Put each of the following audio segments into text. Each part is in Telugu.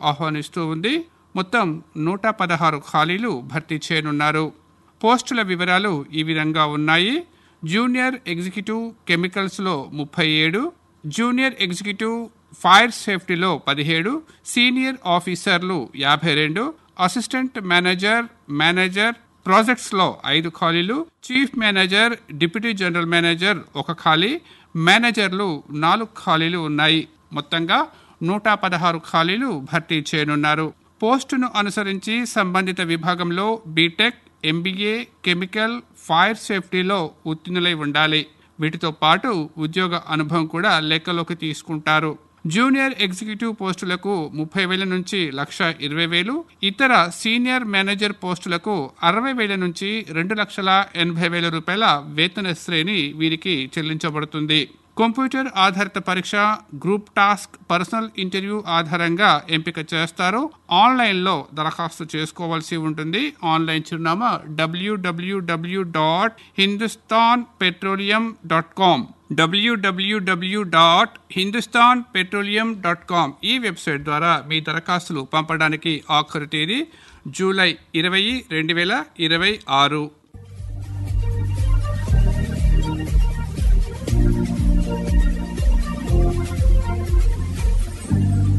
ఆహ్వానిస్తూ ఉంది మొత్తం నూట పదహారు ఖాళీలు భర్తీ చేయనున్నారు పోస్టుల వివరాలు ఈ విధంగా ఉన్నాయి జూనియర్ ఎగ్జిక్యూటివ్ కెమికల్స్లో ముప్పై ఏడు జూనియర్ ఎగ్జిక్యూటివ్ ఫైర్ సేఫ్టీలో పదిహేడు సీనియర్ ఆఫీసర్లు యాభై రెండు అసిస్టెంట్ మేనేజర్ మేనేజర్ ప్రాజెక్ట్స్లో ఐదు ఖాళీలు chief manager deputy general manager ఒక ఖాళీ మేనేజర్లు నాలుగు ఖాళీలు ఉన్నాయి మొత్తంగా నూట పదహారు ఖాళీలు భర్తీ చేయనున్నారు పోస్టును అనుసరించి సంబంధిత విభాగంలో బీటెక్ ఎంబీఏ కెమికల్ ఫైర్ సేఫ్టీలో ఉత్తీర్ణులై ఉండాలి వీటితో పాటు ఉద్యోగ అనుభవం కూడా లెక్కలోకి తీసుకుంటారు జూనియర్ ఎగ్జిక్యూటివ్ పోస్టులకు ముప్పై వేల నుంచి లక్ష ఇరవై వేలు ఇతర సీనియర్ మేనేజర్ పోస్టులకు అరవై వేల నుంచి రెండు లక్షల ఎనభై వేల రూపాయల వేతన శ్రేణి వీరికి చెల్లించబడుతుంది కంప్యూటర్ ఆధారిత పరీక్ష గ్రూప్ టాస్క్ పర్సనల్ ఇంటర్వ్యూ ఆధారంగా ఎంపిక చేస్తారు ఆన్లైన్లో దరఖాస్తు చేసుకోవాల్సి ఉంటుంది ఆన్లైన్ చిరునామా WWW dot Hindustan Petroleum dot com WWW dot Hindustan Petroleum dot com ఈ వెబ్సైట్ ద్వారా మీ దరఖాస్తులు పంపడానికి ఆఖరి తేదీ జూలై ఇరవై రెండు వేల ఇరవై ఆరు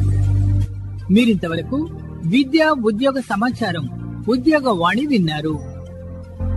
మీరింతవరకు విద్య ఉద్యోగ సమాచారం ఉద్యోగ వాణి విన్నారు